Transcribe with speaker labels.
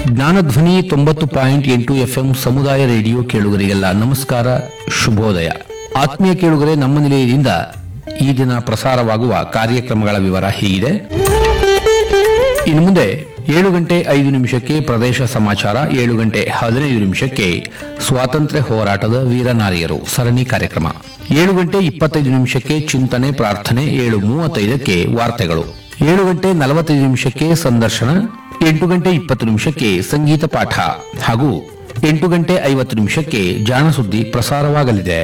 Speaker 1: ಜ್ಞಾನಧ್ವನಿ ತೊಂಬತ್ತು ಪಾಯಿಂಟ್ ಎಂಟು ಎಫ್ಎಂ ಸಮುದಾಯ ರೇಡಿಯೋ ಕೇಳುಗರಿಗೆಲ್ಲ ನಮಸ್ಕಾರ ಶುಭೋದಯ ಆತ್ಮೀಯ ಕೇಳುಗರೆ ನಮ್ಮ ನಿಲಯದಿಂದ ಈ ದಿನ ಪ್ರಸಾರವಾಗುವ ಕಾರ್ಯಕ್ರಮಗಳ ವಿವರ ಹೀಗಿದೆ ಇನ್ನು ಮುಂದೆ ಏಳು ಗಂಟೆ ಐದು ನಿಮಿಷಕ್ಕೆ ಪ್ರದೇಶ ಸಮಾಚಾರ ಏಳು ಗಂಟೆ ಹದಿನೈದು ನಿಮಿಷಕ್ಕೆ ಸ್ವಾತಂತ್ರ್ಯ ಹೋರಾಟದ ವೀರನಾರಿಯರು ಸರಣಿ ಕಾರ್ಯಕ್ರಮ ಏಳು ಗಂಟೆ ಇಪ್ಪತ್ತೈದು ನಿಮಿಷಕ್ಕೆ ಚಿಂತನೆ ಪ್ರಾರ್ಥನೆ ಏಳು ಮೂವತ್ತೈದಕ್ಕೆ ವಾರ್ತೆಗಳು ಏಳು ಗಂಟೆ ನಲವತ್ತೈದು ನಿಮಿಷಕ್ಕೆ ಸಂದರ್ಶನ ಎಂಟು ಗಂಟೆ ಇಪ್ಪತ್ತು ನಿಮಿಷಕ್ಕೆ ಸಂಗೀತ ಪಾಠ ಹಾಗೂ ಎಂಟು ಗಂಟೆ ಐವತ್ತು ನಿಮಿಷಕ್ಕೆ ಜಾಣ ಸುದ್ದಿ ಪ್ರಸಾರವಾಗಲಿದೆ